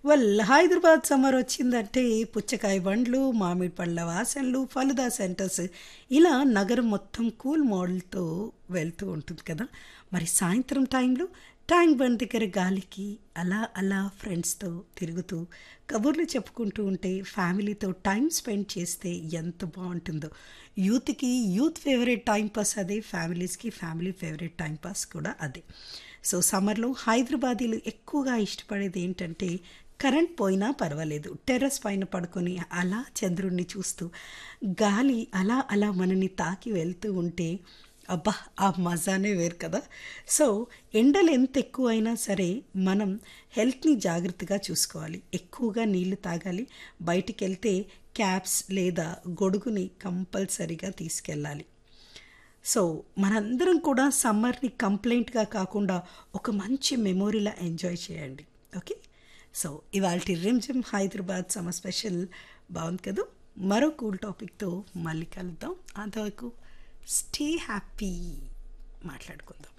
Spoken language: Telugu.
వెల్ హైదరాబాద్ సమ్మర్ వచ్చిందంటే పుచ్చకాయ బండ్లు మామిడి పళ్ళ వాసనలు ఫలుదా సెంటర్స్ ఇలా నగరం మొత్తం కూల్ మోడల్తో వెళ్తూ ఉంటుంది కదా మరి సాయంత్రం టైంలో ట్యాంక్ బండ్ దగ్గర గాలికి అలా అలా ఫ్రెండ్స్తో తిరుగుతూ కబుర్లు చెప్పుకుంటూ ఉంటే ఫ్యామిలీతో టైం స్పెండ్ చేస్తే ఎంత బాగుంటుందో యూత్కి యూత్ ఫేవరెట్ టైం పాస్ అదే ఫ్యామిలీస్కి ఫ్యామిలీ ఫేవరెట్ టైం పాస్ కూడా అదే సో సమ్మర్లో హైదరాబాదీలు ఎక్కువగా ఇష్టపడేది ఏంటంటే కరెంట్ పోయినా పర్వాలేదు టెర్రస్ పైన పడుకొని అలా చంద్రుణ్ణి చూస్తూ గాలి అలా అలా మనని తాకి వెళ్తూ ఉంటే అబ్బా ఆ మజానే వేరు కదా సో ఎండలు ఎంత ఎక్కువ అయినా సరే మనం హెల్త్ని జాగ్రత్తగా చూసుకోవాలి ఎక్కువగా నీళ్లు తాగాలి బయటికి వెళ్తే క్యాప్స్ లేదా గొడుగుని కంపల్సరీగా తీసుకెళ్ళాలి సో మనందరం కూడా సమ్మర్ని కంప్లైంట్గా కాకుండా ఒక మంచి మెమొరీలా ఎంజాయ్ చేయండి ఓకే సో ఇవాళ రిమ్జిమ్ హైదరాబాద్ సమ్మర్ స్పెషల్ బాగుంది కదా మరో కూల్ టాపిక్తో మళ్ళీ కలుద్దాం అంతవరకు స్టే హ్యాపీ మాట్లాడుకుందాం